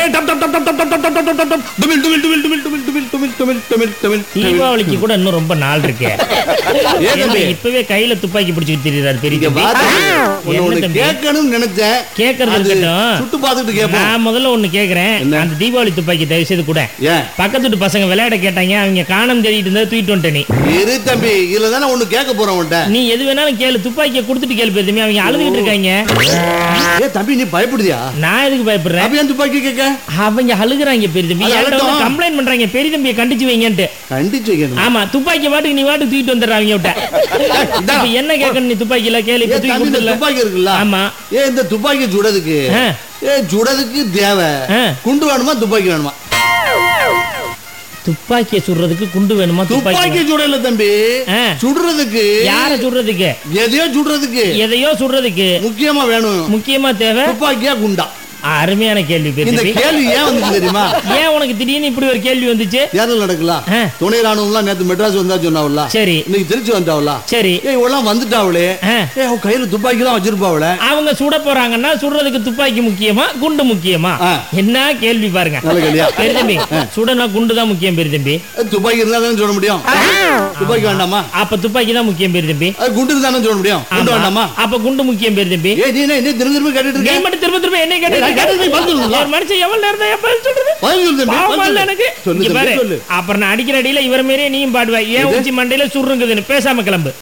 Dub டப் டப் டப் டப் டப் டப் டப் டப் டப் டுமில் டுமில் டுமில் டுமில் டுமில் டுமில் டுமில் டுமில் டுமில் டுமில் தீபாவளிக்கு கூட இன்னும் ரொம்ப நாள் இருக்கே ஏன் ஏங்க, தம்பி? இப்பவே கையில துப்பாக்கி பிடிச்சிட்டு திரியுறாரு பெரிய இங்க தம்பி. பாத்து, உன்னை என்ன ஒண்ணு தம்பி? கேட்கணும்னு நினைச்சேன் கேட்கறது அது இருக்கட்டும். சுட்டு பார்த்துட்டு கேட்போம் நான் முதல்ல ஒண்ணு கேக்குறேன் என்ன? அந்த தீபாவளி துப்பாக்கி தயவு செய்து கூட ஏன் பக்கத்து வீட்டு பசங்க விளையாட கேட்டாங்க அவங்க காணம் தேடிட்டு இருந்தா தூக்கிட்டு வந்துட்ட நீ இரு தம்பி இதுல தானே ஒண்ணு கேட்க போறேன் உன்ட்ட நீ எது வேணாலும் கேளு துப்பாக்கியை கொடுத்துட்டு கேளு பெருதம்பி அவங்க அழுதுகிட்டு இருக்காங்க ஏ தம்பி நீ பயப்படுதியா நான் எதுக்கு பயப்படுறேன் அப்ப ஏன் துப்பாக்கி கேட்க அவங்க அழுகுறாங்க பெரியதம்பி அது என்கிட்ட வந்து அழட்டும். கம்ப்ளைண்ட் பண்றாங்க பெரியதம்பியை கண்டிச்சு வைங்கன்ட்டு கண்டிச்சு வைக்கணும் ஆமா துப்பாக்கி பாட்டுக்கு நீ பாட்டுக்கு தூக்கிட்டு வந்துடுறாங்க விட்ட இந்தா. இப்ப என்ன கேட்கணும் நீ துப்பாக்கியில கேளு ஏ இப்ப தூக்கி தம்பி இந்த கொடுத்துடல துப்பாக்கி இருக்குல்ல ஆமா ஏ இந்த துப்பாக்கி சுடுறதுக்கு ஆ. ஏ சுடுறதுக்கு தேவை ஆ. குண்டு வேணுமா துப்பாக்கி வேணுமா துப்பாக்கியை சுடுறதுக்கு குண்டு வேணுமா துப்பாக்கி துப்பாக்கி சுடல தம்பி ஆ. சுடுறதுக்கு யார சுடுறதுக்கு எதையோ சுடுறதுக்கு எதையோ சுடுறதுக்கு முக்கியமா வேணும் முக்கியமா தேவை துப்பாக்கியா குண்டா அருமையான கேள்வி இந்த பெரியதம்பி கேள்வி ஏன் வந்துச்சு தெரியுமா ஏன் உனக்கு திடீர்னு இப்படி ஒரு கேள்வி வந்துச்சு தேர்தல் நடக்கல ஆ. துணை ராணுவம்லாம் நேத்து மெட்ராஸ் வந்தா சொன்னாவுல சரி இன்னைக்கு திருச்சி வந்தாவுல சரி ஏய் இவெல்லாம் வந்துட்டாவளே ஆ. ஏ அவ கையில துப்பாக்கி தான் வச்சிருப்பாவளே அவங்க சுட போறாங்கன்னா சுடுறதுக்கு துப்பாக்கி முக்கியமா குண்டு முக்கியமா ஆ. என்ன கேள்வி பாருங்க நல்ல கேள்வியா பெரியதம்பி சுடனா குண்டு தான் முக்கியம் பெரியதம்பி ஏ, துப்பாக்கி இருந்தா தானே சொல்ல முடியும் துப்பாக்கி வேண்டாமா அப்ப துப்பாக்கி தான் முக்கியம் பெரியதம்பி அது குண்டு இருந்தா தானே சொல்ல முடியும் குண்டு வேண்டாமா அப்ப குண்டு முக்கியம் பெரியதம்பி ஏ நீ என்ன என்ன திரும்ப திரும்ப கேட்டுட்டு நீ இருக்க மட்டும் திரும்ப திரும்ப என்ன ஏய், நான் கேட்டதுக்கு பதில் கேட்டு சொல்லுங்களா? ஒரு மனுஷன் எவ்வளவு நேரம் தான் பதில் சொல்றது பதில் சொல்லு தம்பி, பாவமா பதில் இல்ல சொல்லு. எனக்கு சொல்லு இங்க தம்பி, பாரு சொல்லு அப்புறம் நான் அடிக்கிற அடியில இவர மாரியே நீயும் பாடுவ ஏன் எது? உச்சி மண்டையில சுருங்குதுன்னு பேசாம கிளம்பு